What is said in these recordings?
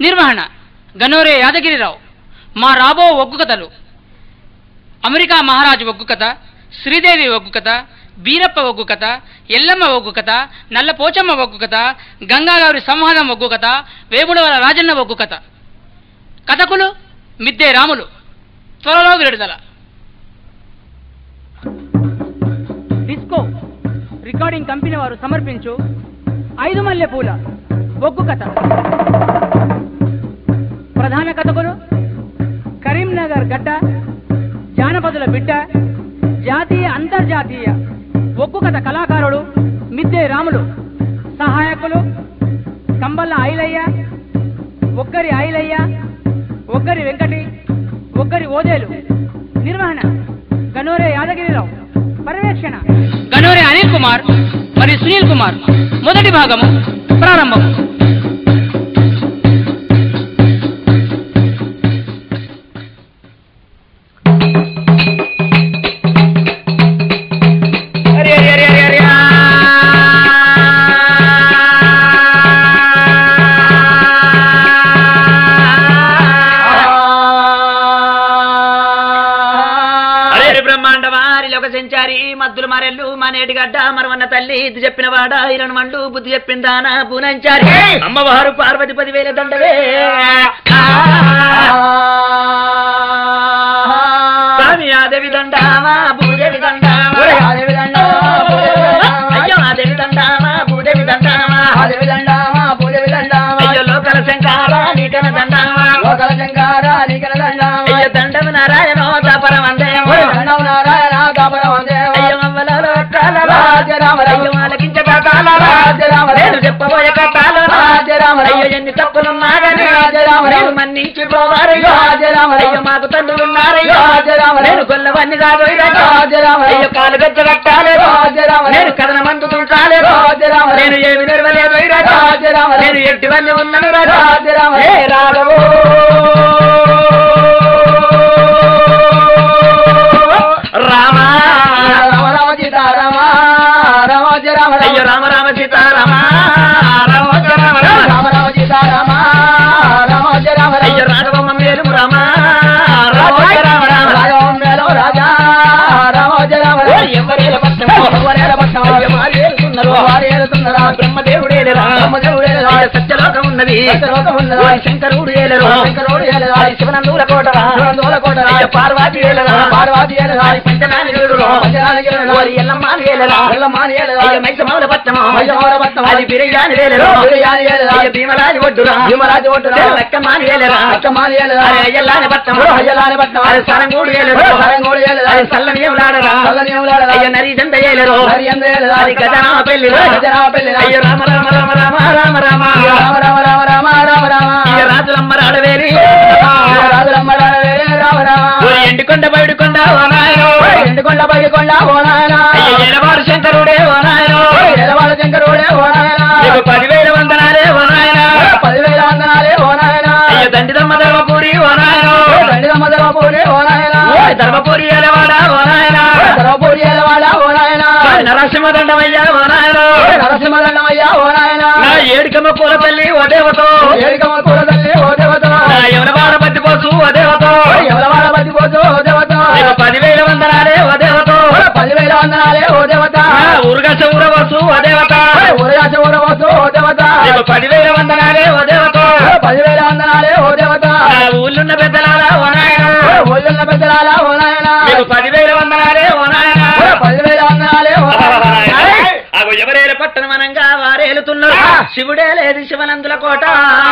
నిర్వహణ గనోరే యాదగిరిరావు మా రాబో ఒగ్గు కథలు అమెరికా మహారాజు ఒగ్గు కథ శ్రీదేవి ఒగ్గు కథ బీరప్ప ఒగ్గు కథ ఎల్లమ్మ ఒగ్గు కథ నల్ల పోచమ్మ ఒగ్గు కథ గంగాగారి సంహారం ఒగ్గు కథ వేముడవల రాజన్న ఒగ్గు కథ కథకులు మిద్దే రాములు త్వరలో విడుదల డిస్కో రికార్డింగ్ కంపెనీ వారు సమర్పించు ఐదు మల్లె పూల ఒగ్గు కథ ప్రధాన కథకులు కరీంనగర్ గడ్డ జానపదుల బిడ్డ జాతీయ అంతర్జాతీయ ఒగ్గు కథ కళాకారుడు మిద్దే రాములు సహాయకులు కంబల్ల ఐలయ్య ఒక్కరి ఐలయ్య ఒక్కరి వెంకటి ఒక్కరి ఓదేలు నిర్వహణ గనోరే యాదగిరిరావు పర్యవేక్షణ గనోరే అనిల్ కుమార్ మరియు సునీల్ కుమార్ మొదటి భాగము ప్రారంభం అరే అరే అరే అరే అరే అరే అరే బ్రహ్మాండ వారి లోక సంచారి మద్దులు మరెల్లు మానేటి గడ్డ మరవన్న తల్లి ఇది చెప్పిన వాడ ఇరణ మండు బుద్ధి చెప్పిందాన పూనంచారి అమ్మవారు పార్వతి పదివేల దండవే స్వామి ఆదేవి దండామా భూదేవి దండామా అయ్యో ఆదేవి దండామా భూదేవి దండామా అయ్యో లోకల శంకార నీకన దండామా అయ్యో దండము నారాయణో దాపరం అందేమో అయ్యో అవ్వలలో అక్కాలలో, అయ్యో ఆలకించ కాకాలలో, నేను చెప్పబోయే కథలలో, అయ్యో ఎన్ని తప్పులున్నా గాని నేను మన్నించి పోవారయ్యో అయ్యో మాకు తండ్రులు ఉన్నారయ్యో నేను కొల్లవన్నీ కాదు అయ్యో కాలు గజ్జ కట్టాలేదు నేను కథన మందుతుంటాలేదు నేను ఏమి నెరవలేదు నేను ఎట్టివన్నీ ఉన్నాను రాజా ఏ రాఘవో రామా అయ్యో రామ రామ సీతారామ రామ రామ రామ అయ్యో రాఘవమ్మ మేలు రామ రామ రామ రామ ఓ ఎవరేల పట్టణం అయ్యో వారు ఏలుతున్నారు బ్రహ్మదేవుడేలరా అయ్యో సత్యలోకం ఉన్నది ఓ శంకరుడు ఏలరు అయ్యో శివనందూల కోటరా అయ్యో పార్వతి ఏలరా అయ్యో పంచనానికుడు ఓరి ఎల్లమ్మాని ఏలరా అయ్యో మైసమౌల పట్టణం అది బిర్యాని వేలరు అయ్యో భీమరాజు ఒడ్డురా అయ్యో లక్కమాని ఏలరా అరే అయ్యల్లాని పట్టణం అది సరంగూడు ఏలరు అది సల్లని ఏలాడరా అయ్యో నరి జంట ఏలరు అది గజరామ పెళ్లి అయ్యో రామ రామ రామ రామ రామ రామ అయ్యో రాజులమ్మ రాడవేలి ఓ ఎండుకొండ బయడుకొండ ఓ నాయనో ఎండుకొండ బయకొండ ఓ నాయన అయ్యో ఎలవారు శంకరుడే ఓ నాయనో ఎలవాళ్ళ శంకరుడే ఓ నాయన నీకు పదివేల వందనాలే ఓ నాయన పదివేల వందనాలే ఓ నాయన అయ్యో దండిదమ్మ ధర్మపూరి ఓ నాయనో దండిదమ్మ ధర్మపూరి ఓ నాయన ఓ ధర్మపూరి ఎలవాడ ఓ నాయన ధర్మపూరి ఎలవాడ ఓ నాయన నరసింహ దండమయ్యా ఓ నాయనో నరసింహదండమయ్య ఓ నాయన నా ఏడుకమ్మ పూల తల్లి ఓ దేవతో ఏడికమ్మ కూర తల్లి ఓ దేవత నా ఎవరవాడ బతి పోసు ఓ దేవతో ఎవరవాడ బతిపోతు ఓ దేవత నీకు పదివేల వందనాలే ఓ దేవతో పదివేల వందనాలే ఓ దేవత నా ఊరుగస ఊరవసు ఓ దేవత ఊరగాచ ఊరవచ్చు ఓ దేవత నీకు పదివేల వందనాలే ఓ దేవతో పదివేల వందనాలే ఓ దేవత నా ఊళ్ళున్న పెద్దలారా ఓ నాయన ఒళ్ళున్న పెద్దలాల ఓ నాయన నీకు పదివేల వందనాలే ఓ నాయన పదివేల వందనాలే ఓ నాయన అగో ఎవరేల పట్టణం అనంగా వారేలుతున్నారు శివుడే లేదు శివనందుల కోట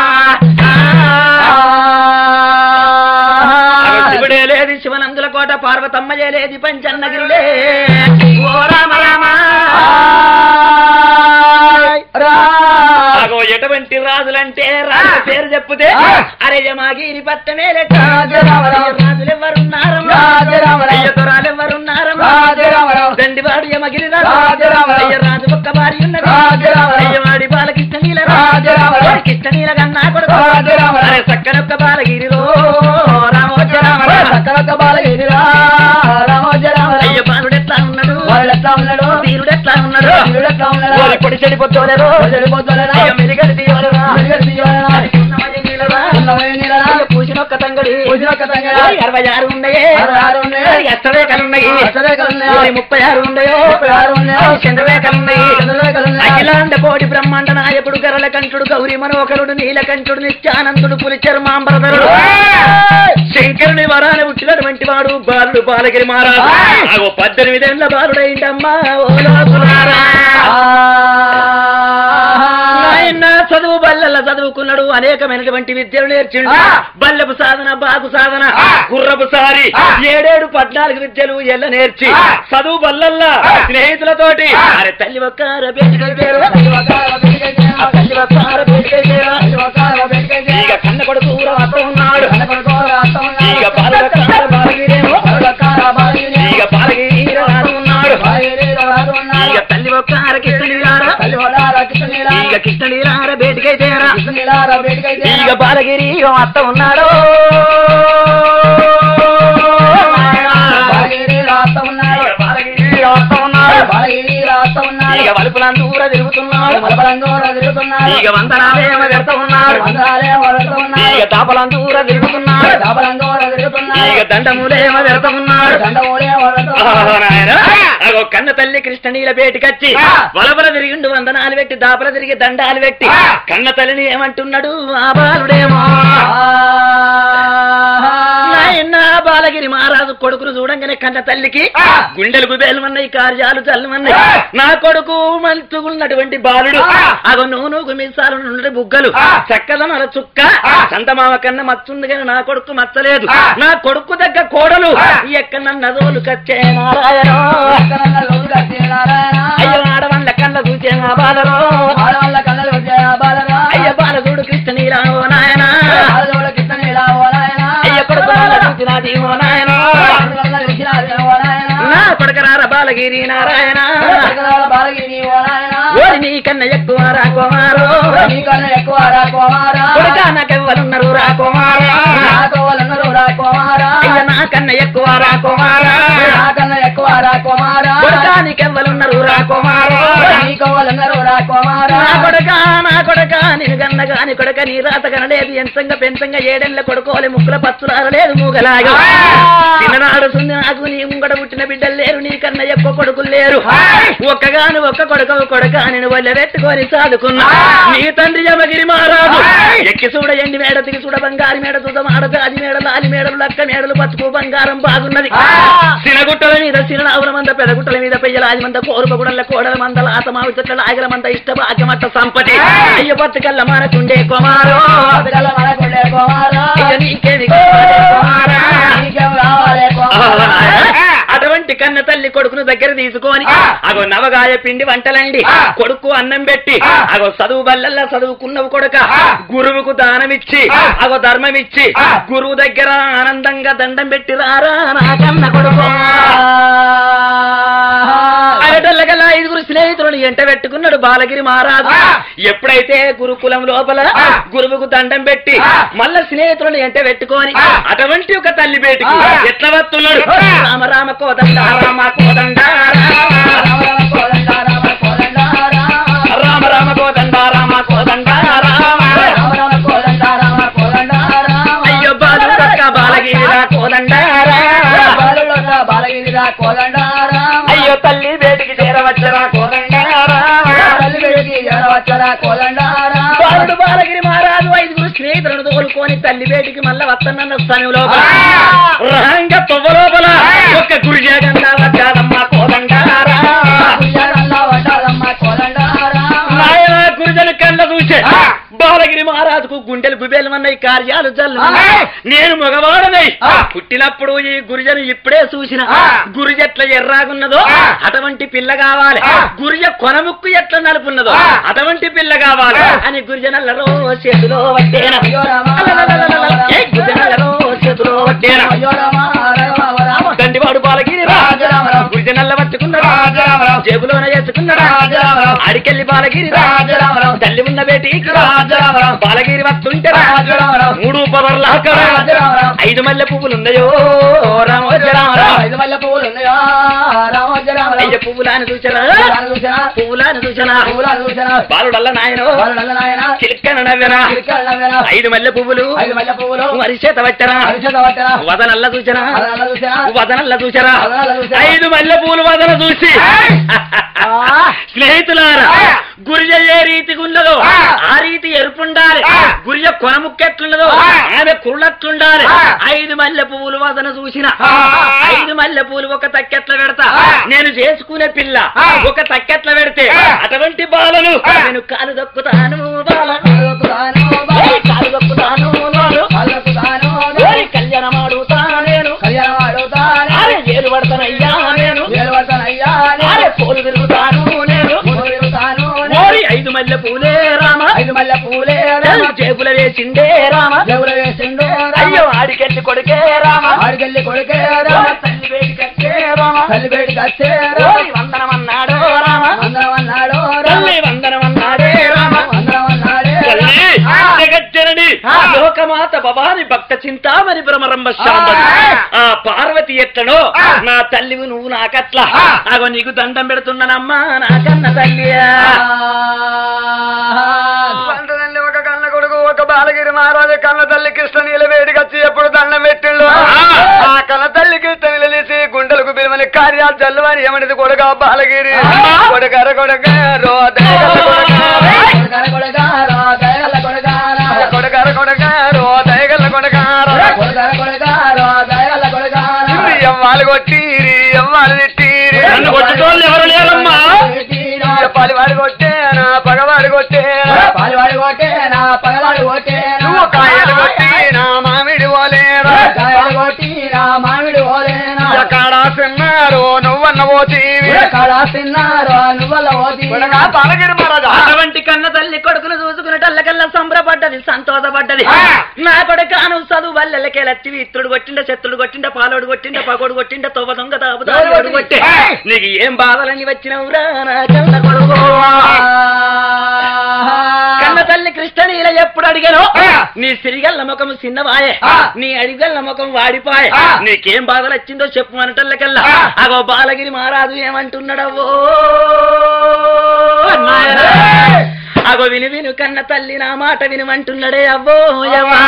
అగో శివుడే లేదు శివనందుల కోట పార్వతమ్మయే లేది పంచన్నగిరులే ఓ రామ రామ అగో ఎటువంటి రాజులంటే రాజు పేరు చెప్పుతే అరే యమాగిరి పట్టమే లెక్క రాజులు ఎవరున్నారమ్మా అయ్య తొరాలు ఎవరున్నారమ్మా దండివాడు యమగిరి రాజరామరావు. అయ్య రాజు ఒక్క భార్య ఉన్నది రాజరామరావు. అయ్య వాడి బాలకృష్ణ నీల రాజరామరావు. కృష్ణ నీల కన్నా కొడుకు రాజరామరావు. అరే సక్కనొక్క బాలగిరిలో రామోజ రామరామ సకలత బాలగిరిరా రామోజ రామ అయ్య బాలుడు ఎట్లా ఉన్నాడు వాళ్ళు ఎట్లా ఉన్నాడు వీరుడు ఎట్లా ఉన్నాడు వీరుడు ఎట్లా ఉన్నాడు ఓరి పొడి చెడిపోతోలేరు చెడిపోతున్నారా? అయ్య మెరుగడి తీయవలరా మెరుగడి తీయవలరా? కృష్ణమయ్య నీలరా పూజలొక్క తంగడ ఓయ్ అరవై ఆరు ఉన్నాయే అరవై ఆరు ఉన్నాయి. ఓయ్ అష్టరేఖలు ఉన్నాయి అష్టరేఖలు ఉన్నాయి. ఓయ్ ముప్పై ఆరు ఉన్నాయో ముప్పై ఆరు ఉన్నాయి. ఓయ్ చంద్రరేఖలు ఉన్నాయి చంద్రరేఖలు ఉన్నాయి. అఖిలాండ కోటి బ్రహ్మాండ నాయకుడు గరల కంఠుడు గౌరీ మనోహరుడు నీలకంఠుడు నిత్యానందుడు పులిచరు మాంబరధరుడు శంకరుని వరాన పుట్టినటువంటి వాడు బాలుడు బాలగిరి మహారాజు ఆగో పద్దెనిమిదేళ్ల బాలుడైండమ్మా ఓ లోకులారా. నాయన చదువు బల్లెల చదువుకున్నాడు అనేకమైనటువంటి విద్యలు నేర్చిండు ఆ. బల్లెపు సాధన బాగు సాధన ఆ. గుర్రపు సారి ఆ. ఏడేడు పద్నాలుగు విద్యలు ఎల్ల నేర్చి ఆ. చదువు బల్లల్లా ఆ. స్నేహితులతోటి ఆ. అరే తల్లి ఒక్క బెంచుకై పేరు తల్లి ఆ తల్లి ఒక్క బెంచుకై పేరు ఇక కన్న కొడుకు ఊర వస్తా ఉన్నాడు ఇక బాలకార బాలగిరేమో ఇక బాలగిరి రాడు ఉన్నాడు ఇక తల్లి ఒక్క కిష్టనీరారా ఇక కిష్టనీరార బేటికై తేరా ఇక బాలగిరి అత్త ఉన్నాడు ఇక బాలగిరి అత్త ఉన్నాడు ఇక వలుపులందూర తిరుగుతున్నాడు ఇక వందనాలేమ పెడతా ఉన్నాడు ఇక దాపలందూర తిరుగుతున్నాడు ఇక దండములేమ పెడతా ఉన్నాడు ఆహా, నాయనా. అగో కన్న తల్లి కృష్ణనీల బేటికచ్చి ఆ. వలపల తిరిగిండు వందనాలు పెట్టి దాపల తిరిగి దండాలు పెట్టి ఆ. కన్న తల్లిని ఏమంటున్నాడు ఆ బాలుడేమో నాయన బాలగిరి మహారాజు కొడుకును చూడంగానే కన్న తల్లికి ఆ. గుండెలు గుబేలమన్నాయి కార్యాలు చల్లమన్నాయి ఆ. నా కొడుకు మంచుకున్నటువంటి బాలుడు ఆ. అగో నువ్వు నువ్వు మిసాలు నుండి బుగ్గలు ఆ. చక్కదనాల చుక్క ఆ. చందమామ కన్నా మచ్చుంది కానీ నా కొడుకు మచ్చలేదు ఆ. నా కొడుకు దగ్గర కోడలు ఆ. ఎక్కడ నన్నదోలు కచ్చే నారాయణ అయ్యో ఆడవాళ్ళ కళ్ళ చూచే నా బాలరో అయ్య బాలదుడు కృష్ణ నీరావో నాయన అయ్య కొడుకు వాళ్ళ చూచినాది ఓ నాయన నా కొడుకరార బాలగిరి నారాయణ ఓరి నీ కన్న ఎక్కువ రా కుమారో కొడుక నాకెవ్వరున్నారు రా కుమారా అయ్య నా కన్న ఎక్కువ రా కుమారా కొడుక నీకెవ్వరున్నారు రా కుమారో నా కొడక నా కొడక నేను గన్న గాని కొడక నీ రాత కనలేదు ఎంతంగా పెంచంగా ఏడెళ్ళ కొడుకోలే ముక్కుల పచ్చులారలేదు మూగలాగా చిన్ననాడు సుంది నాకు నీ ముంగడ పుట్టిన బిడ్డలు లేరు నీ కన్న ఎక్కువ కొడుకులు లేరు ఒక్కగాను ఒక్క కొడుకు కొడక నేను వల్ల పెట్టుకొని సాదుకున్నా నీ తండ్రి యమగిరి మహారాజు ఎక్కి చూడ ఎండి మేడ తిరిగి చూడ బంగారు మేడ చూడ మాడ జాజి మేడ లాలి మేడలు లక్క మేడలు బతుకు బంగారం బాగున్నది సినగుట్టల మీద సిననావుల మంద పెదగుట్టల మీద పెయ్యలాది మంద కోరుక గుడల కోడల మంద లాత మావి చెట్ల ఆగల మంద ఇష్ట భాగ్యమట్ట సంపటి అయ్య బతుకల్ల మనకుండే కుమారో అయ్య నీకేమి కావాలే కుమారా? అటువంటి కన్న తల్లి కొడుకును దగ్గర తీసుకొని ఆ. అగో నవగాయ పిండి వంటలండి ఆ. కొడుకు అన్నం పెట్టి ఆ. అగో చదువు బల్లల్లా చదువుకున్నవు కొడుక ఆ. గురువుకు దానమిచ్చి ఆ. అగో ధర్మమిచ్చి ఆ. గురువు దగ్గర ఆనందంగా దండం పెట్టి రారా నా కన్న కొడుకు అరటల్లగల్లా ఐదుగురు స్నేహితులను ఎంట పెట్టుకున్నాడు బాలగిరి మహారాజు ఆ. ఎప్పుడైతే గురుకులం లోపల ఆ. గురువుకు దండం పెట్టి ఆ. మళ్ళా స్నేహితులను ఎంట పెట్టుకొని ఆ. అటువంటి ఒక తల్లి బేటికి ఆ. ఎట్లా వస్తున్నాడు ఆ. రామ రామ కోదండ రామ కోదండ రామ రామ కోదండ రామ కోదండ రామ అయ్యో బాలు పక్క బాలగిరిరా కోదండ రామ అయ్యో తల్లి బేటికి చేరవచ్చరా కోదండ రామ బాలుడు బాలగిరి మహారాజు ఐదుగురు స్నేహితులను తోలుకొని తల్లి బేటికి మళ్ళా వస్తున్న స్థానంలో ఆ. రంగ తొవ్వ లోపల ఒక్క గురి జగన్న వచ్చాదమ్మ కోదండ నాయన గురిజన కళ్ళ చూసే ఆ. బాలగిరి మహారాజుకు గుండెలు గుబేలమన్నాయి కార్యాలు జల్లు ఆ. నేను మగవాడనై ఆ. పుట్టినప్పుడు ఈ గురిజను ఇప్పుడే చూసిన ఆ. గురిజ ఎట్లా ఎర్రాగున్నదో ఆ. అటువంటి పిల్ల కావాలి ఆ. గురిజ కొనముక్కు ఎట్లా నలుపున్నదో ఆ. అటువంటి పిల్ల కావాలి ఆ. అని గురిజనల్లలో చేతిలో వట్టేన ఏ గురిజనల్లలో చేతిలో వట్టేన దండివాడు బాలగిరి రాజరామరావు. గురిజనల్ల పట్టుకున్నాడు రాజరామరావు. జేబులోన వేసుకున్నాడు రాజరామరావు. అడికెళ్ళి బాలగిరి రాజరామరావు. తల్లి ఉన్న బేటీకి రాజరామరావు. బాలగిరి వస్తుంటే రాజరామరావు. మూడు పవర్ల అక్కడ రాజరామరావు. ఐదు మల్లె పువ్వులు ఉన్నాయో రామోజరామరావు అయ్య పువ్వులాని చూచరా పువ్వులాని చూచెనా? పువ్వులాని చూచనా పువ్వులాని చూచెనా? బాలుడల్ల నాయన వాళ్ళు నల్ల నాయనా? చిలిక్కన నవ్వెనా చిలికలు నవ్వెనా? ఐదు మల్లె పువ్వులు ఐదు మల్లె పువ్వులు వరి చేత వచ్చరా అరిచేత పట్టెనా? వదనల్ల చూచరా వాళ్ళు నల్ల చూచెనా? వదనల్ల చూచరా వదనల్ల చూచెనా? ఐదు మల్లె పూలు వదన చూసి ఆ. స్నేహితులారా ఆ. గురిజ ఏ రీతిగా ఉన్నదో ఆ. ఆ రీతి ఎరుపుండాలి ఆ. గురిజ కొనముక్కెట్లున్నదో ఆ. ఆమె కురులట్లుండాలి ఆ. ఐదు మల్లె పువ్వులు వదన చూసిన ఆ. ఐదు మల్లె పూలు ఒక తక్కెట్ల పెడతా ఆ. నేను చేసుకునే పిల్ల ఆ. ఒక తక్కెట్ల పెడితే ఆ. అటువంటి బాలను ఆ. నేను కాలు దొక్కుతాను బాల కాలుకుతాను బాల. ఏయ్, కాలు దొక్కుతాను బాలు. కాలుకుతాను ఏయ్, కళ్యాణం ఆడుతా నేను కళ్యాణం ఆడుతాను. అరే ఏలు పడతానయ్యా నేను వేలు పడతానయ్యా అరే పోలు తిరుగుతాను నేను మూడు తిరుగుతాను ఓరి ఐదు మల్లె పూలే రామ ఐదు మల్లె పూలే చెల్ జేబుల వేసిండే రామ దేవుడు వేసిండు అయ్యో ఆడికెళ్ళి కొడుకే రామ ఆడికెళ్ళి కొడుకే ఓ తల్లి వేడికచ్చే రామ తల్లి బయటికి వచ్చే ఓరి వందనం అన్నాడు రామ అందరం అన్నాడు తల్లి వందనం అన్నాడే రామ అందరం అన్నాడే తల్లి ఆ. జగచ్చరణి ఆ. లోకమాత భవాని భక్త చింతామణి భ్రమరంభ శాంబరి ఆ. ఆ పార్వతి ఎట్లనో ఆ. నా తల్లివి నువ్వు నాకట్లా ఆ. అగో నీకు దండం పెడుతున్నానమ్మా నాకన్న తల్లియా పంటదండి ఒక కన్న కొడుకు ఒక బాలగిరి మహారాజు కన్న తల్లి కృష్ణ నీళ్ళ వేడికి వచ్చి ఎప్పుడు దండం పెట్టిండు ఆ కన్న తల్లి కృష్ణ నిలదీసి గుండెలకు బిలువని కార్యాలు జల్లువని ఏమనిది కొడుక బాలగిరి కొడుకర కొడుక రో దయగల కొడుక కొడగర కొడగారా దయగల కొడగారా కొడుకర కొడుక రో దయగల కొడుక కొడగర కొడగారా దయగల కొడగారా ఎవ్వాలి కొట్టిరి ఎవ్వాలి తిట్టిరి నన్ను కొట్టుకోళ్ళు ఎవరు లేరమ్మా పలివాడి కొట్టేనా పగవాడి కొట్టేనా పాలివాడి కొట్టేనా పగలాడి కొట్టేనా నువ్వు కాయలు కొట్టినా మామిడి పోలేరా కాయలు కొట్టినా మామిడి ఓలేనా కాడా తిన్నారు నువ్వన్న పోతీవి కాడా తిన్నారో నువ్వల ఓది బాలగిరి మహారాజా అటువంటి కన్న తల్లి కొడుకును చూసుకున్నటల్లకల్లా సంబరపడ్డది సంతోషపడ్డది ఆ. నా కొడుకు అను చదువు వల్లెలకే లచ్చి ఇత్రుడు కొట్టిండ శత్రుడు కొట్టిండ పాలోడు కొట్టిండ పగోడు కొట్టిండ తొవ్వ దొంగ తాపుతాడు కొట్టే ఆ. నీకు ఏం బాధలని వచ్చినవురా నా కన్న కొడుకు కన్న తల్లి కృష్ణనీల ఎప్పుడు అడిగాను ఆ. నీ సిరిగల్ల ముఖం చిన్నవాయే ఆ. నీ అడిగల్ల ముఖం వాడిపాయే ఆ. నీకేం బాధలు వచ్చిందో చెప్పు అనటల్లకల్లా ఆ. అగో బాలగిరి మహారాజు ఏమంటున్నాడవో ఏయ్. నాయనా. అగో విను విను కన్న తల్లి నా మాట వినుమంటున్నాడే అవ్వో యవ్వా.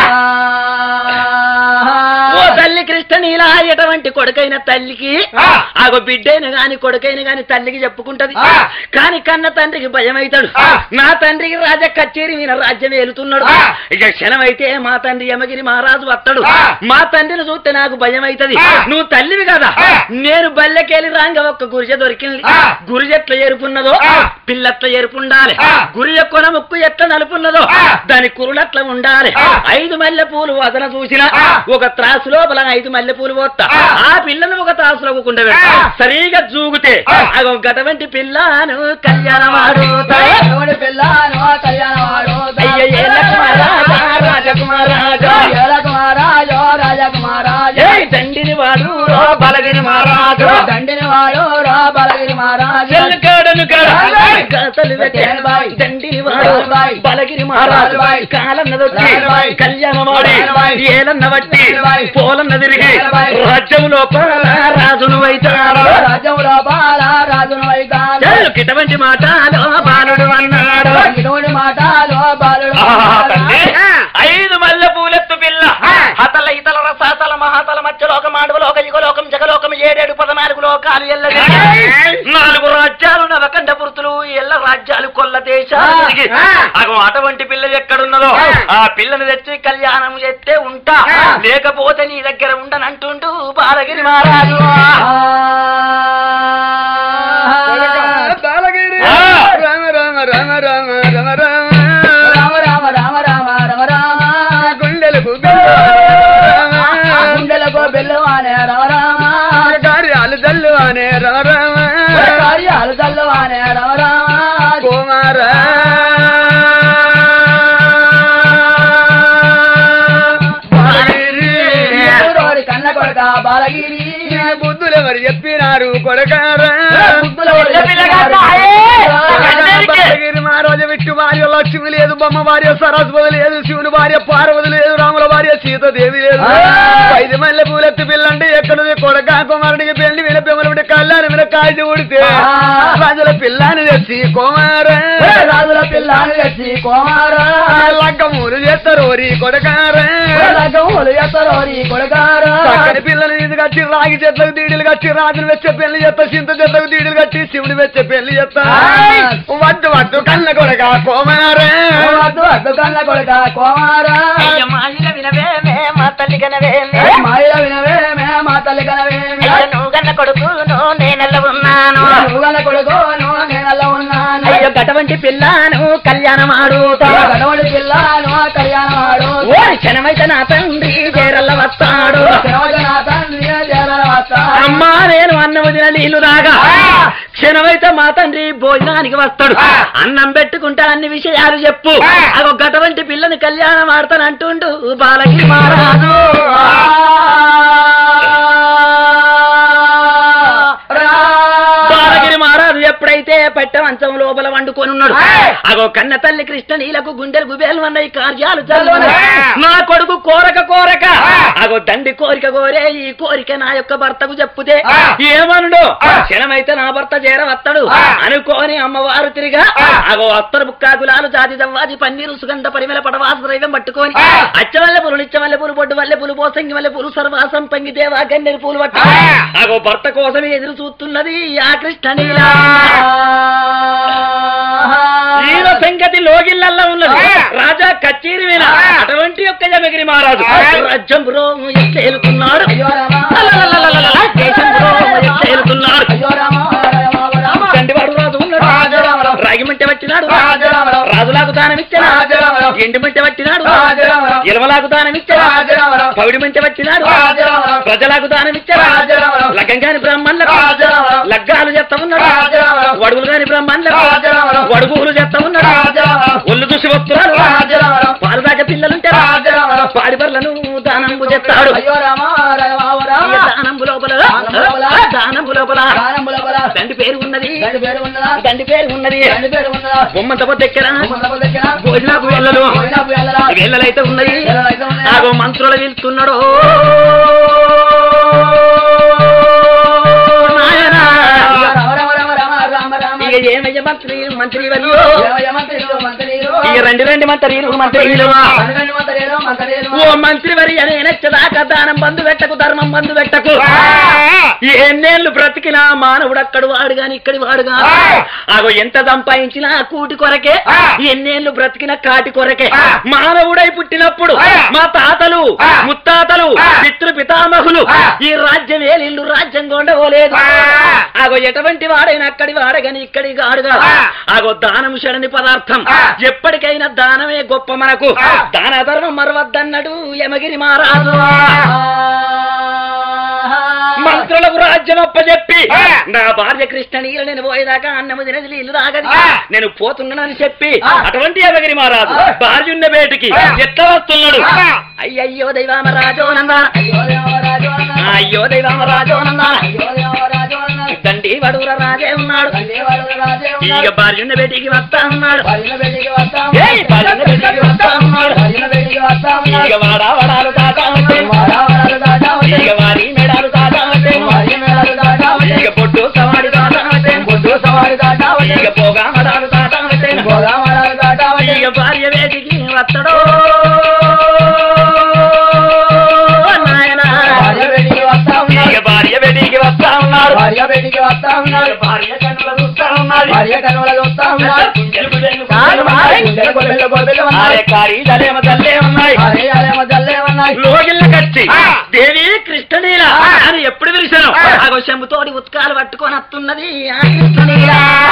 ఓ తల్లి కృష్ణ నీలా ఎటువంటి కొడుకైన తల్లికి ఆ. ఆగో బిడ్డైన గాని కొడుకైన గాని తల్లికి చెప్పుకుంటది ఆ. కాని కన్న తండ్రికి భయం అవుతాడు ఆ. నా తండ్రికి రాజ కచేరి మీద రాజ్యం ఏలుతున్నాడు ఆ. ఇక క్షణమైతే మా తండ్రి యమగిరి మహారాజు వస్తాడు ఆ. మా తండ్రిని చూస్తే నాకు భయం అవుతుంది ఆ. నువ్వు తల్లివి కదా ఆ. నేను బల్లెకెళ్ళి రాంగ ఒక్క గురిజ దొరికింది ఆ. గురిజ ఎట్లా ఎరుపున్నదో ఆ. పిల్లట్ల ఎరుపుండాలి ఆ. గురిజ కొన ముక్కు ఎట్లా నలుపున్నదో ఆ. దాని కురులట్ల ఉండాలి ఆ. ఐదు మల్లె పూలు వదన చూసిన ఆ. ఒక త్రాసు లోపల ఐదు మల్లె పూలు పోతా ఆ. ఆ పిల్లను ఒక త్రాసులో కుండ పెడతా ఆ. సరిగా జూగుతే ఆ. అగో గటువంటి పిల్లను కళ్యాణమాడుతా ఎవడి పిల్లను కళ్యాణవాడు అయ్య ఏల కుమారాజా, రాజకుమారాజా. కుమారాజో రాజకుమారాజో ఏయ్ దండిని వాడు రో బలగిరి మహారాజు దండిని వాడు రా బలగిరి మహారాజు చెల్లుకాడను కాడ. రాజుబాయ్. గాథలు పెట్టే రాజుబాయ్. దండిని వాడు రాజుబాయ్. బలగిరి మహారాజు రాజుబాయ్. కాలన్నదొచ్చి రాజుబాయ్. కళ్యాణమాడి రాజుబాయ్. ఏలన్న బట్టి రాజుబాయ్. పోలన్న తిరిగి రాజుబాయ్. రాజ్యము లోపల రాజును అయితాడు రాజ్యంలో బాల రాజును వైతాడు చెల్లు కిటవంటి మాటలో బాలుడు అన్నాడు ఇటువంటి మాటలో బాలుడు ఆహా, తల్లి. ఐదు మల్లె పూలెత్తు పిల్ల ఆ. హతల ఇతల రసాతల మహాతల మధ్యలోకం ఆడువలోక యుగలోకం జగలోకం ఏడేడు పదనాలుగు లోకాలు ఎల్లది ఏయ్. నాలుగు రాజ్యాలు నవకండ పురుతులు ఎల్ల రాజ్యాలు కొల్ల దేశాలు ఆ. తిరిగి ఆ. అగో అటువంటి పిల్ల ఎక్కడున్నదో ఆ. ఆ పిల్లని తెచ్చి కళ్యాణం చేస్తే ఉంటా ఆ. లేకపోతే నీ దగ్గర ఉండనంటుంటూ బాలగిరి మహారాజు బాలగిరి ఆ. రామ రామ రామ రామ రామ రామ రామ రామ రామ రామ రామ రామ గుండెలకు ఆ గుండెలకు బెల్లు అనే రామ రామ కార్యాలు జల్లు అనే రామ రామ కార్యాలు చల్లు అనే రామ రామ కుమార బాలగిరి ఎవరోరి కన్న కొడక బాలగిరి బుద్ధులు ఎవరు చెప్పినారు కొడకారా బుద్ధుల ఎవరు బాలగిరి మహారాజు విట్టు భార్య లక్ష్మి లేదు బొమ్మ భార్య సరస్వతి లేదు శివుని భార్య పార్వతి లేదు రాముల భార్య సీతాదేవి లేదు ఆ. ఐదు మల్లె పూలెత్తి పిల్లంటే ఎక్కడది కొడక కుమారుడికి పెళ్లి విన పెమ్మల కళ్యాణం విన కాల్చి ఉడితే రాజుల పిల్లని తెచ్చి కుమార రాజుల పిల్లని తెచ్చి కుమారా లగ్గమూలు చేస్తారు ఓరి కొడకార లగ్గములు ఎత్తరోరి కొడగారా చక్కని పిల్లలు ఇది కట్టి రాగి చెట్లకు దీడులు కట్టి రాజులు వెచ్చే పెళ్లి చేస్తా చింత చెట్లకు దీడులు కట్టి శివుడు వెచ్చే పెళ్లి చేస్తా వద్దు వద్దు కన్న కొడక కుమార వద్దు వద్దు కన్న కొడక కుమారా అయ్య మాయిల వినవేమే మా తల్లి కనవేమే మాయ వినవే మే మా తల్లి కనవే అయ్య నువ్వు కన్న కొడుకును నేనెల్ల ఉన్నాను నువ్వు కన్న కొడుకు నువ్వు నేనల్లా ఉన్నాను అయ్యో గటువంటి పిల్లను కళ్యాణం ఆడుతా గడవడి పిల్లను కళ్యాణం ఆడు ఓరి క్షణమైతే నా తండ్రి చేరల్ల వస్తాడు నా తండ్రి చేరల వస్తా అమ్మా నేను అన్నం వదిన నీళ్లు దాగా క్షణమైతే మా తండ్రి భోజనానికి వస్తాడు అన్నం పెట్టుకుంటా అన్ని విషయాలు చెప్పు అగో గటువంటి పిల్లని కళ్యాణం ఆడతానంటుండు బాలగిరి మహారాజు బాలగిరి మహారాజు ఎప్పుడైతే పెట్ట మంచం లోపల వండుకొని ఉన్నాడు అగో కన్న తల్లి కృష్ణ నీలకు గుండెలు గుబేలు అన్నాయి కార్యాలు చల్లవన నా కొడుకు కోరక కోరక అగో దండి కోరిక కోరే ఈ కోరిక నా యొక్క భర్తకు చెప్పుతే ఏమనుడు క్షణమైతే నా భర్త చేరవత్తడు అనుకోని అమ్మవారు తిరిగా అగో అత్తరు బుక్కాకులాలు జాతి జవ్వాజి పన్నీరు సుగంధ పరిమళ పడవాస ద్రైవం పట్టుకొని అచ్చవల్లె పూలు నిచ్చవల్లె పూలు బొడ్డు వల్లె పూలు పోసంగి వల్లె పూలు సర్వాసం పంగి దేవా గన్నెరు పూలు పట్టు అగో భర్త కోసమే ఎదురు చూస్తున్నది ఆ కృష్ణ నీలా ఈయన సంగతి లోగిళ్ళల్లో ఉన్నది రాజా కచేరి విన అటువంటి యొక్క జమగిరి మహారాజు రాజ్యం బ్రో ఎత్తేలుతున్నాడు అయ్యో రామా దేశం బ్రో ఎత్తేలుతున్నాడు అయ్యో రామా రామ చండివాడు రాజు ఉన్నాడు రాజరామరావు. రాగిమంటే పట్టినాడు రాజరామరావు. రాజులాకు దానం ఇచ్చాడు రాజరామరావు. ఎండి మంటే పట్టినాడు రాజరామరావు. ఇలవలాకు దానం ఇచ్చాడు రాజరామరావు. పౌడి మంటే పట్టినాడు రాజరామరావు. ప్రజలకు దానం ఇచ్చాడు రాజరామరావు. లగ్గంగాని బ్రాహ్మణులకు రాజరామరావు. లగ్గాలు చేస్తా ఉన్నాడు రాజరామరావు. వడుగులు కాని బ్రాహ్మణులకు రాజరామరావు. వడుగులు చేస్తా ఉన్నాడు రాజరామరావు. ఒళ్ళు చూసి వస్తున్నారు రాజరామరావు. పాలు దాకా పిల్లలుంటే రాజరామరావు. పాడి బర్లను దానంబు చెప్తాడు అయ్యో రామా రామ రామ ఇక దానంబు లోపల దానంబు లోపల. దానంబు లోపల దానముల బల తండ్రి పేరు ఉన్నది గండి పేరు ఉన్నదా తండ్రి పేరు ఉన్నది గండి పేరు ఉన్నదా బొమ్మంత దగ్గర బొమ్మల దగ్గర భోజనాకు వెళ్ళలు పోయినప్పుడు వెళ్ళరా వెళ్ళలైతే ఉన్నాయి వెళ్ళలైతే ఉన్నాయి. ఆగో మంత్రులు వెళ్తున్నాడు నాయనా. రామ రామ రామ రామ రామ రామ ఇక ఏమయ్య మంత్రి మంత్రి వాళ్ళు ఏమయ్య మంత్రులు, మంత్రులు. ఇక రెండు రెండు మంత్రులు మంత్రులు పన్నెండు మంత్రులు, మంత్రులు. ఓ మంత్రి వరి అనే నచ్చదాకా దానం బంధు పెట్టకు ధర్మం బంధు పెట్టకు ఎన్నేళ్ళు బ్రతికినా మానవుడు అక్కడు వాడు గాని ఇక్కడి వాడు గాని ఆగో ఎంత సంపాదించినా కూటి కొరకే ఎన్నేళ్ళు బ్రతికిన కాటి కొరకే మానవుడై పుట్టినప్పుడు మా తాతలు ముత్తాతలు పితృ పితామహులు ఈ రాజ్యం ఏలిల్లు రాజ్యం కొండవలేదు ఆగో ఎటువంటి వాడైనా అక్కడి వాడగాని ఇక్కడి గాడుగా ఆగో దానం శరణి పదార్థం ఎప్పటికైనా దానమే గొప్ప మనకు దాన ధర్మం మరవద్దన్నాడు యమగిరి మహారాజు మంత్రులకు రాజ్యం అప్పచెప్పి నా భార్య కృష్ణ నీళ్ళు నేను పోయేదాకా అన్నము తినది నీళ్లు తాగది నేను పోతున్నానని చెప్పి అటువంటి యమగిరి మహారాజు భార్య ఉన్న బేటికి ఎట్లా వస్తున్నాడు అయ్యయ్యో దైవామరాజో నందా అయ్యో దేవరాజు అన్న. అయ్యో దైవామరాజో నందా అయ్యో దేవరాజు అన్న. దండి వడూర రాజే ఉన్నాడు తండ్రివాడు రాజే ఇక ఉన్నాడు. భార్య ఉన్న బేటికి వస్తా ఉన్నాడు భజన బయటికి వస్తా ఏయ్, భజన బయటికి వస్తా ఉన్నాడు. భజన బయటికి వస్తా ఉన్నాడు. ఇక వాడా వడాలు తాతా ఉంటే వాడావాడాలు దాటా ఉంటే. ఇక వారి మేడాలు తాతా ఉంటే వారి మేళాలు దాటా ఉంటే. ఇక పొట్టు సవాడి తాతా ఉంటే బొడ్డు సవారి దాటా ఉంటే. ఇక పోగా మడాలు తాతా ఉంటే గోదావరాలు దాటా ఉంటే. ఇక భార్య వేదికి వత్తడో నాయనా భార్య బయటికి వస్తా ఉన్నాడు. ఇక భార్య వేదికి వస్తా ఉన్నారు భార్య బయటికి వస్తా ఉన్నాడు. భార్య కన్నుల చూస్తా ఉన్నది భార్య కనుమల చూస్తా ఉన్నాడు. గుండెలు గుండెలు కాదు, ఉన్నాయి. గుండెలు గొడ్డలు గొడ్డలు ఉన్నాయి. అరే కారీ దలేమ దల్లే ఉన్నాయి అరే అరేమో జల్లే ఉన్నాయి. లోగిళ్ళ కచ్చి దేవి కృష్ణనీల అని ఎప్పుడు పిలిచాను ఆగో శంభుతోడి ఉత్కాలు పట్టుకొని వస్తున్నది ఆ కృష్ణనీల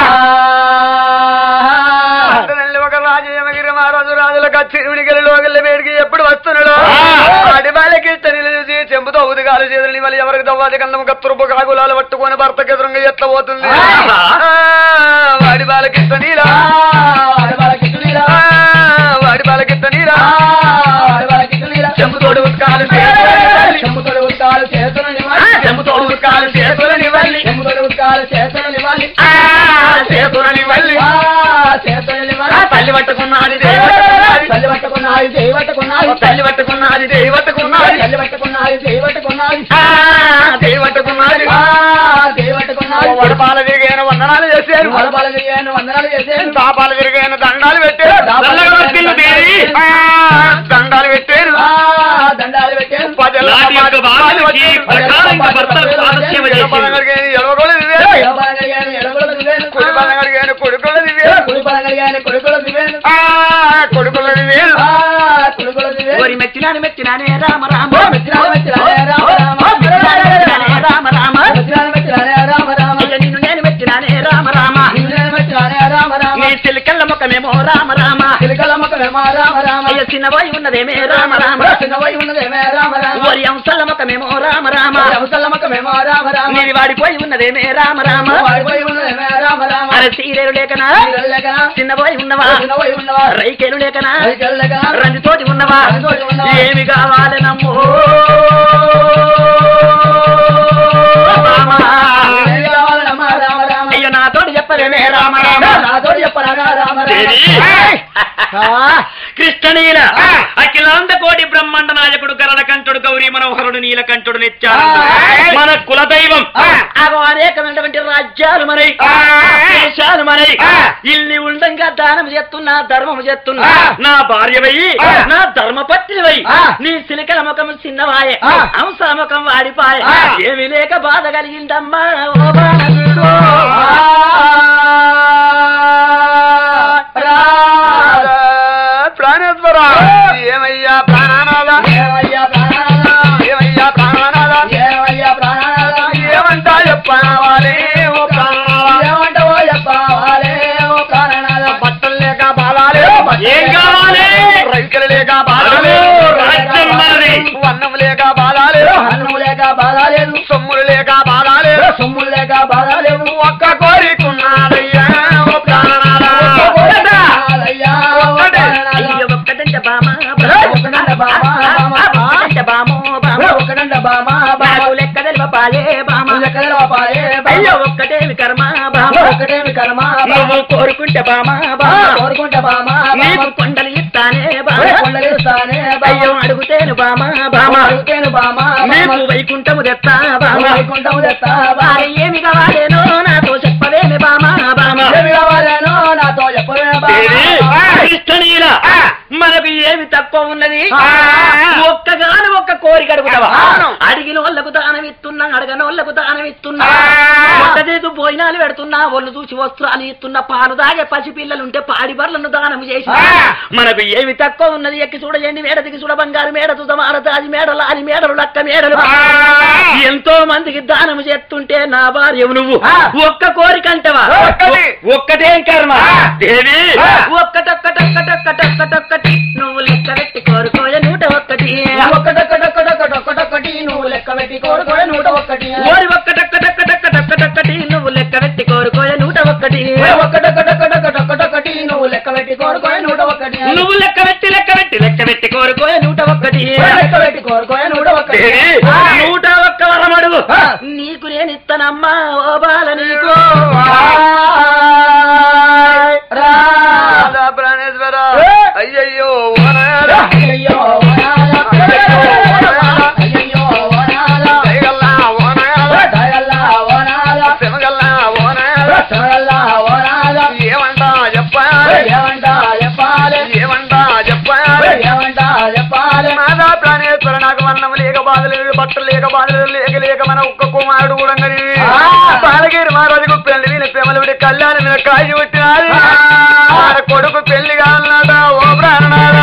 అంతనండి ఒక రాజు యమగిరి మహారాజు రాజులకు చిరుమిడిగలి లోగళ్ళ వేడికి ఎప్పుడు వస్తున్నాడు వాడి బాలకి తల్లి చూసి చెంపుతో ఉదిగాలు చేతులని మళ్ళీ ఎవరికి దవ్వాది కన్నం కత్తురుపు కాగులాలు పట్టుకొని భర్తకి ఎదురుగా ఎట్ల పోతుంది ఆ, వాడి బాలకిత్త నీలా ఆ, వాడి బాలకిత్త నీలా చెంపుతోడు ఉత్కాలు చేతులని చెంబుతోడు ఉత్కాలు చేతులని ఆ, చెంపుతోడు ఉత్కాలు చేతులని వల్లి చెంబుతోడు ఉత్కాలు చేతులని ఇవ్వాలి. ఆ, చేతులని వల్లి ఆ, చేతులని ఇవ్వాలి. ఆ తల్లి పట్టుకున్నది దేవి పట్టుకున్నది. తల్లి పట్టుకున్నాయి చేయి పట్టుకున్నాయి తల్లి పట్టుకున్నది దేవి పట్టుకున్నది తల్లి పట్టుకున్నాయి చేయి పట్టుకున్నాయి ఆ, దేవి పట్టుకున్నది ఆ, చేయి పట్టుకున్నాయి వడపాల తిరిగాను వందనాలు చేశాను వడపాల తిరిగాను వందనాలు చేశాను దాపాలు తిరిగాను దండాలు పెట్టాను దాపాలు వర్తిల్లు దేవి. ఆ, దండాలు పెట్టాను ఆ, దండాలు పెట్టాను ప్రజల నాటి యొక్క బాధలకి ప్రకారంగా భర్తలకు పాదసేవ చేసింది. ఎలవగోలు దివ్యాను ఎడపలం కలిగాను ఎడపలం తిరిగాను కుడి పదం కలిగాను కొడుకులు దివ్యాను కుడిపలం కలిగాను కొడుకులు తిరిగాను ఆ, కొడుకులు దివ్యాను ఆ, కొడుకులు తిరిగాను ఓరి మెచ్చినాను మెచ్చినానే రామ రామ మెచ్చినాను మెచ్చినానే రామ రామ. మెచ్చినానే రామ రామ మెచ్చినాను మెచ్చినానే రామ రామ. అయ్య నిన్ను నేను మెచ్చినానే రామ రామ నిన్ను మెచ్చినానే రామ రామ. నీ చిలికల్ల ముఖమేమో రామ రామ చిలకల ముఖమేమో రామ రామ. అయ్య చిన్నబోయి ఉన్నదేమే రామ రామ చిన్నవై ఉన్నదేమే రామ రామ. ఓరి అంశల ముఖమేమో రామ రామ అవసల ముఖమేమో రామ రామ. నీది వాడిపోయి ఉన్నదేమే రామ రామ వాడిపోయి ఉన్నదేమే రామ రామ. అరే సీరేలు లేకనా నీళ్ళు లేకనా? చిన్నబోయి ఉన్నవా చిన్నవై ఉన్నవా? రైకేలు లేకనా రైకెళ్ళు లేకనా? రంజితోటి ఉన్నవా రంజితోటి ఉన్నవా? ఏమి కావాలి నమ్మో రామ. ఏమి కావాలమ్మా రామ రామ. అయ్యో నాతోటి చెప్పలేమే రామ రామ నాతోటి చెప్పరాగా రామ రామ. దేవి. కృష్ణనీల అఖిలాంత కోటి బ్రహ్మాండ నాయకుడు గరడ కంఠుడు గౌరీ మనోహరుడు నీలకంఠుడు నిత్యానందుడు మన కుల దైవం అగో అనేకమైనటువంటి రాజ్యాలు మరి దేశాలు మరి ఇల్లి ఉండంగా దానం చేస్తున్నా ధర్మం చేస్తున్నా నా భార్యవై నా ధర్మపత్నివై నీ సిలికల ముఖం చిన్నవాయే అంశ ముఖం వాడిపాయే ఏమి లేక బాధ కలిగిందమ్మా ఓ బాణవీరో. ప్రాణేశ్వర ఏమయ్యా ప్రాణానాథ ఏమయ్యా ప్రాణనాథ. ఏమయ్యా ప్రాణానాథ ఏమయ్యా ప్రాణనాథ. ఏమంటా చెప్పావాలే ఓ ప్రాణనాథ ఏమంటావో చెప్పావాలే ఓ ప్రాణనాథ. బట్టలు లేక బాధాలే ఏం కావాలి? రైతులు లేక బాధాలే అదో రాజ్యం మనది. అన్నం లేక బాధాలే అన్నం లేక బాధ లేదు సొమ్ములు లేక బాధాలే సొమ్ములు లేక బాధ లేవు ఒక్క కోరికున్నాదయ్యా ఓ ప్రాణనాథ అయ్యా, ఓ ఒక్కటే. ప్రాణనాథ. అయ్యో ఒక్కటంట బామ ఒక్కటంట బామ, బామ. ఒక్కటంట బామో బామ ఒకటంట బామ బామ నాకు లెక్క తెలవపాలే బామ లెక్కలు పాయే అయ్యో ఒక్కటేమి కర్మ బామ ఒకటేమి కర్మ నువ్వు కోరుకుంటే బామ బామ బామ కోరుకుంటే బామ నీకు కొండలు ఇస్తానే బామ కొండలిస్తానే అయ్యో అడుగుతేను బామ బామ అడుగుతేను బామ నీకు వైకుంఠము తెస్తా బామ వైకుంఠము తెస్తా వారి ఏమి కావాలేనో నాతో చెప్పవేమి బామ బామ ఏమి కావాలనో నాతో చెప్పవే కృష్ణనీల మనకు ఏమి తక్కువ ఉన్నది ఆ. ఒక్కగాను ఒక్క కోరిక అడుగుతావా అవును. అడిగిన వాళ్ళకు దానం ఇస్తున్నా అడగని వాళ్ళకు దానం ఇస్తున్నా ఆ. ఒక్కదేదు భోజనాలు పెడుతున్నా ఒళ్ళు చూసి వస్త్రాలు ఇస్తున్నా పాలు తాగే పసి పిల్లలుంటే పాడి బర్లను దానం చేసి ఆ. మనకు ఏమి తక్కువ ఉన్నది ఎక్కి చూడలేండి మేడ దిగి చూడ బంగారు మేడ చూద్దాం ఆరతాది మేడలు అది మేడలు లక్క మేడలు ఆ. ఎంతో మందికి దానం చేస్తుంటే నా భార్య నువ్వు ఆ. ఒక్క కోరిక అంటవా ఒక్కటి. ఒక్కటేం కర్మ ఆ. దేవి ఆ. ఒక్కటొక్కటొక్కటొక్కటొక్కటొక్కటి నువ్వు లెక్క పెట్టి కోరుకోయ నూట ఒక్కటి ఒక్కటొక్కటొక్కటొక్కటొక్కటి నువ్వు లెక్క పెట్టి కోరుకోవే నూట ఒక్కటి ఓరి ఒక్కటొక్కటొక్కటొక్కటొక్కటి నువ్వు లెక్క పెట్టి కోరుకోయ నూట ఒక్కటి ఒక్కటొక్కటొక్కటొక్కటొక్కటి నువ్వు లెక్క పెట్టి కోరుకోవే నూట ఒక్కటి నువ్వు లెక్క పెట్టి లెక్క పెట్టి లెక్క పెట్టి కోరుకోయ నూట ఒక్కటి లెక్క పెట్టి కోరుకోవే నూట ఒక్కటి దేవి, ఆ. నూట ఒక్క వరం అడుగు ఆ. నీకు నేను ఇస్తానమ్మా ఓ బాల నీకు రాధా ప్రాణేశ్వర అయ్యయ్యో ఓనాథ. అయ్యయ్యో వనాల. అయ్యయ్యో వనాల. దయగల్లా ఓనాథ. దయగల్లా వనాల. శనగల్లా ఓనాథ. దయగల్లా వనాల. ఏమంటా చెప్పాలి ఏమంటా చెప్పాలి ఏమంటా చెప్పాలి ఏమంటా చెప్పాలి మాదా ప్రాణేశ్వర నాకు వర్ణం లేక బాధలేదు బట్టలు లేక బాధలేదు లేక లేక మన ఒక్క కుమారుడు కూడా ఆ. బాలగిరి మహారాజుకు పెళ్లి వీని ప్రేమలుడి కళ్యాణం మీద కాయి పెట్టినాడు ఆ. మన కొడుకు పెళ్లి కావాలన్నాడ ఓ ప్రాణనాథ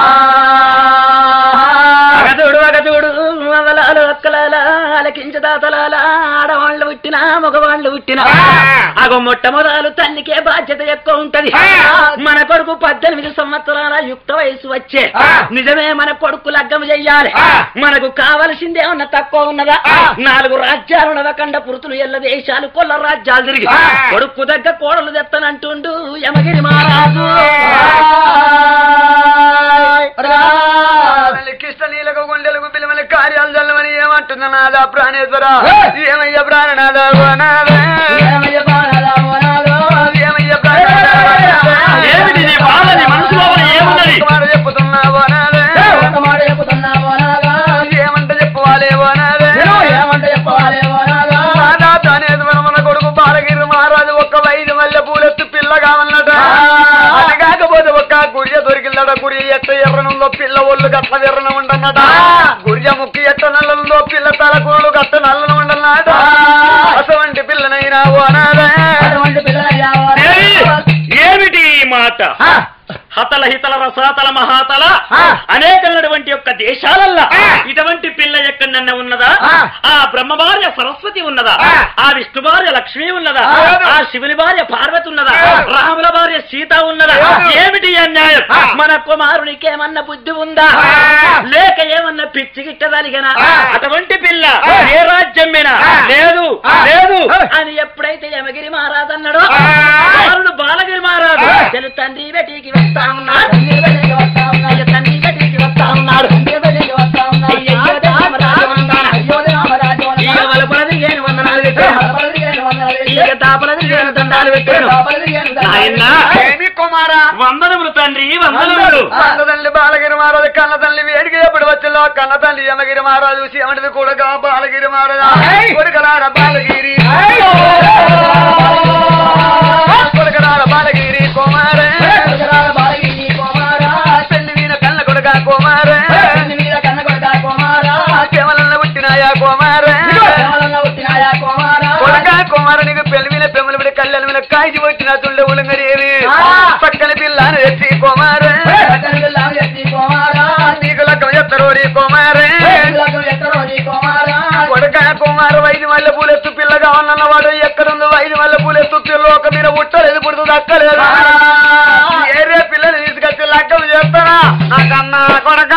అగదుడు అగదుడు అవలాలు అక్కలాల అలకించ దాతలాల ఆడవాళ్ళు పుట్టినా మగవాళ్ళు పుట్టినా ఆ. అగో మొట్టమొదలు తల్లికే బాధ్యత ఎక్కువ ఉంటది ఆ. మన కొడుకు పద్దెనిమిది సంవత్సరాల యుక్త వయసు వచ్చే ఆ. నిజమే మన కొడుకు లగ్గం చెయ్యాలి ఆ. మనకు కావలసిందే ఉన్న తక్కువ ఉన్నదా ఆ. నాలుగు రాజ్యాలు నవకండ పురుతులు ఎల్ల దేశాలు కొల్ల రాజ్యాలు తిరిగి ఆ. కొడుకు దగ్గర కోడలు తెత్తనంటుండు యమగిరి మహారాజు కిష్ట నీలకు గుండెలకు పిలువని కార్యాలు చల్లమని ఏమంటున్నా నాదా ప్రాణేశ్వర ఏ. ఏమయ్య ప్రాణనాథ ఓ నాథ. ఏమయ్య బాణాల వనాలు. ఏమయ్య ప్రాణనాథ. ఏమిటి నీ బాధ? నీ మనసు లోపల ఏమున్నది? ఒక్క మాట చెప్పుతున్నా ఓ నాథ. ఒక మాట చెప్పుతున్నా వనాలా. ఏమంట చెప్పువాలే ఓ నాథ. నేను ఏమంట చెప్పాలి వనాలా. నాదా ప్రాణేశ్వర మన కొడుకు ఉండన్నట గురి ఎట్ట ఎర్రనుందో పిల్ల ఒళ్ళు గట్ల ఎర్రన ఉండన్నట గురిజ ముక్కి ఎట్ట నల్లందో పిల్ల తలకూడు గట్ట నల్లని ఉండన్నట అటువంటి పిల్లనైనా ఓనాడే అటువంటి పిల్లలయ్యా దేవి, ఏమిటి ఈ మాట హతల హితల రసాతల మహాతల ఆ. అనేకమైనటువంటి యొక్క దేశాలల్లా ఆ. ఇటువంటి పిల్ల ఎక్కడన్నా ఉన్నదా ఆ. ఆ బ్రహ్మ భార్య సరస్వతి ఉన్నదా ఆ. ఆ విష్ణు భార్య లక్ష్మి ఉన్నదా ఆ. ఆ శివుని భార్య పార్వతి ఉన్నదా ఆ. రాముల భార్య సీత ఉన్నదా ఆ. ఏమిటి ఈ అన్యాయం ఆ. మన కుమారునికి ఏమన్నా బుద్ధి ఉందా ఆ. లేక ఏమన్నా పిచ్చి గిట్టదలిగనా ఆ. అటువంటి పిల్ల ఆ. ఏ రాజ్యం మీద ఆ. లేదు ఆ. లేదు ఆ. అని ఎప్పుడైతే యమగిరి మహారాజు అన్నాడో ఆ. కుమారుడు బాలగిరి మహారాజు ఆ. తెలు తండ్రి బెటికి వస్తా ఉన్నాడు తండ్రి బయటికి వస్తా ఉన్నాడు. అయ్య తండ్రి బెటికి వస్తా ఉన్నాడు తండ్రి బయటికి వస్తా ఉన్నాడు. అయ్యయ్యో రామరాజు వందనాలు. అయ్యో రామరాజు వందనాలు. ఈగ వలపలది ఏను వందనాలు పెట్టాను హరపలది గాని వందనాలు. ఈగ తాపలది ఏను దండాలు పెట్టాను హరపలది గాని వందనాలు. నాయనా ఏమి కుమారా వందనములు తండ్రి వందనములు కన్న తల్లి బాలగిరి మహారాజు కన్న తల్లి వేడికి ఎప్పుడు వచ్చిందో కన్న తల్లి యమగిరి మహారాజు శివుడిది కూడా బాలగిరి మహారాజు ఏయ్! కొడుకలార బాలగిరి కొడుకలార బాలగిరి కుమారే కొడుకరాల బాలగిరి కుమారా. పెళ్లి వీణ కన్న కొడుక కుమారే పెళ్లి మీద కన్న కొడుకా కుమారా. కేవలంలో పుట్టినాయా కుమారే కేవలంగా పుట్టినాయా కుమారా. కొడుక కుమార నీకు పెళ్లి మీద పెమ్మలు విడ కళ్ళల మీద కాయిచి వచ్చిన తుండే ఉలంగరేవి ఆ. పక్కన పిల్లని ఎత్తి కుమారే పక్కన పిల్లాడు ఎత్తి కుమారా. నీకు లగ్గం ఎత్తరోడి కుమారే పిల్లకు ఎక్కడో నీ కుమారా. కొడుక కుమార వైద్య మల్లె పూలెత్తు పిల్ల కావాలన్న వాడు ఎక్కడుందో వైద్య మల్లె పూలెత్తు పిల్ల ఒక మీద ఉట్టలేదు పుడుతుంది అక్కలేదు ఏరే పిల్లలు తీసుకొచ్చి లగ్గం చేస్తారా నాకన్నా కొడక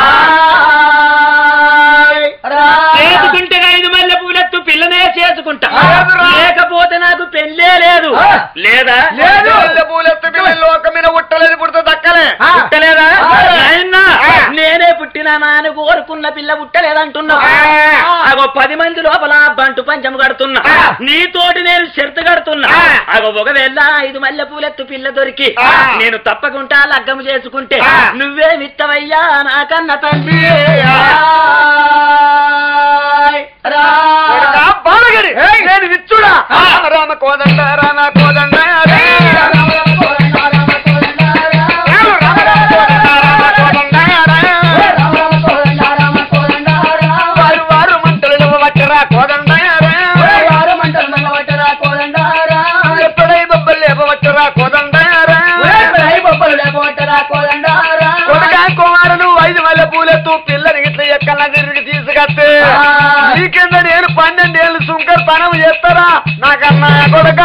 చేసుకుంటే ఐదు మల్లె పూలెత్తు పిల్లనే చేసుకుంటా లేదురా. లేకపోతే నాకు పెళ్ళే లేదు ఆ. లేదా లేదు మల్లె పూలెత్తు పిల్లలు ఒక మీద ఉట్టలేదు పుడుతుంది అక్కలే పుట్టలేదా ఆ. నాయనా, ఆ. నేనే పుట్టినానా అని కోరుకున్న పిల్ల పుట్టలేదంటున్నా ఆ. అగో పది మంది లోపల బంటు పంచం కడుతున్నా ఆ. నీతోటి నేను షరతు కడుతున్నా ఆ. అగో ఒకవేళ ఐదు మల్లె పూలెత్తు పిల్ల దొరికి ఆ. నేను తప్పకుండా లగ్గం చేసుకుంటే ఆ. నువ్వే మిత్తవయ్యా నాకన్న తండ్రి కొడకా బాలగిరి నేను విచ్చుడా రామ రామ కోదండ రామ కోదండ రే. రామ రామ కోదండ రామ కోదండ రే. వారు వారు మంటలు వచ్చరా కోదండ రే. ఎప్పుడై బొబ్బలు లేపవచ్చురా కోదండ రే. కొడుకా కుమారుడు ఐదు మల్లె పూలెత్తు పిల్లని ఇట్లా ఎక్కల తిరిగి తీసుకొస్తే ఆ. నీకింద నేను పన్నెండేళ్ళు సుంకర్ తనం చేస్తారా నాకన్నా కొడుక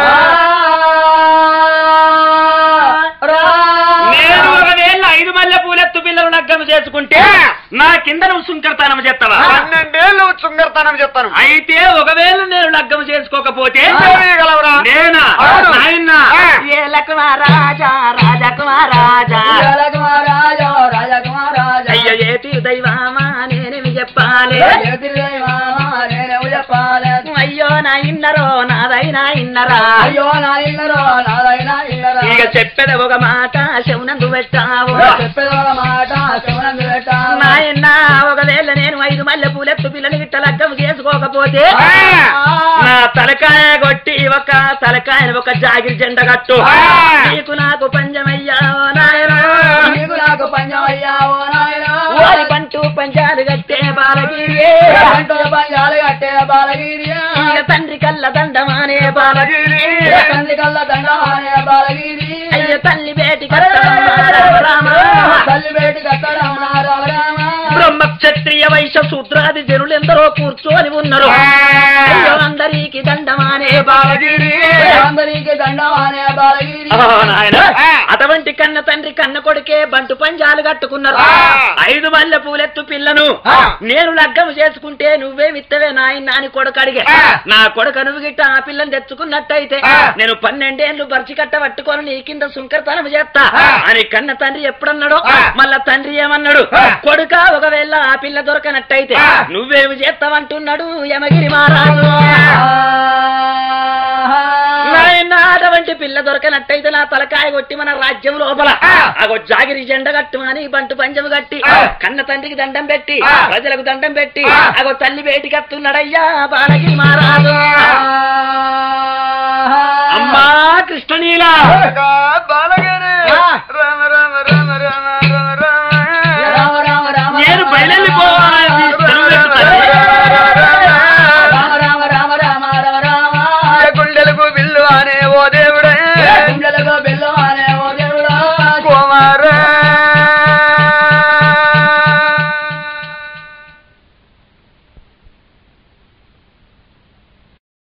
నేను ఒకవేళ ఐదు మల్లె పూలెత్తు పిల్లలు లగ్గం చేసుకుంటే నా కింద నువ్వు సుంకరతనం చేస్తావా పన్నెండేళ్ళు సుంకర్తనం చెప్తాను అయితే ఒకవేళ నేను లగ్గం చేసుకోకపోతే చేయగలవురా నేనా అవును. నాయనా ఆ. ఏ లక్ష్మరాజా రాజకుమారాజా అయ్యో ఏటి దైవామా నేనేమి చెప్పాలి అయ్యో నా ఇన్నరో నాదైనా ఇన్నరా అయ్యో నా ఇల్లరో నాదైనా ఇల్లరా ఇక చెప్పేది ఒక మాట శవునందు పెట్టావు చెప్పేదో మాట శివనందు పెట్టాను నాయన ఒకవేళ నేను ఐదు మల్లె పూలెత్తు పిల్లని గిట్ట లగ్గం చేసుకోకపోతే ఆ. నా తలకాయ కొట్టి ఒక తలకాయని ఒక జాగిరి జెండ కట్టు ఆ. నీకు నాకు పంచమయ్యా ఓ నాయనా నీకు నాకు పంచం అయ్యావో నాయనా వారి పంటూ పంచాలు కట్టే బాలగిరి పంటల పంచాలు కట్టే బాలగిరి ఇక తండ్రి కళ్ళ దండమానే బాలగిరి తండ్రి కళ్ళ దండమానే బాలగిరి అయ్య తల్లి బేటి రామ తల్లి బేటి కట్టడం నా రామ రామ బ్రహ్మ క్షత్రియ వైశ్య శూద్రాది జనులెందరో కూర్చొని ఉన్నారు అయ్యో అందరికి దండమానే బాలగిరి అందరికి దండమానే బాలగిరి ఆ, నాయనా, అటువంటి కన్న తండ్రి కన్న కొడుకే బంటు పంజాలు కట్టుకున్నారు ఆ. ఐదు మల్లె పూలెత్తు పిల్లను ఆ. నేను లగ్గం చేసుకుంటే నువ్వే విత్తవే నాయన అని కొడుకు అడిగే ఆ. నా కొడుకు నువ్వు గిట్ట ఆ పిల్లని తెచ్చుకున్నట్టయితే ఆ. నేను పన్నెండేళ్లు బర్చి కట్ట పట్టుకొని నీ కింద సుంకరతనం చేస్తా ఆ. అని కన్న తండ్రి ఎప్పుడన్నాడు ఆ. మళ్ళా తండ్రి ఏమన్నాడు ఆ. కొడుక ఒకవేళ ఆ పిల్ల దొరకనట్టయితే ఆ. నువ్వేమి చేస్తావంటున్నాడు యమగిరి మహారాజు నాయన అటువంటి పిల్ల దొరకనట్టయితే నా తలకాయ కొట్టి మన రాజ్యం లోపల ఆ. అగో జాగిరి జెండ కట్టుమని బంటు పంచము కట్టి ఆ. కన్న తండ్రికి దండం పెట్టి ఆ. ప్రజలకు దండం పెట్టి ఆ. అగో తల్లి బయటికి వస్తున్నాడయ్యా బాలగిరి మహారాజు అమ్మా కృష్ణనీల బాలగిరి ఆ. రామ రామ రామ రామ బయలుపో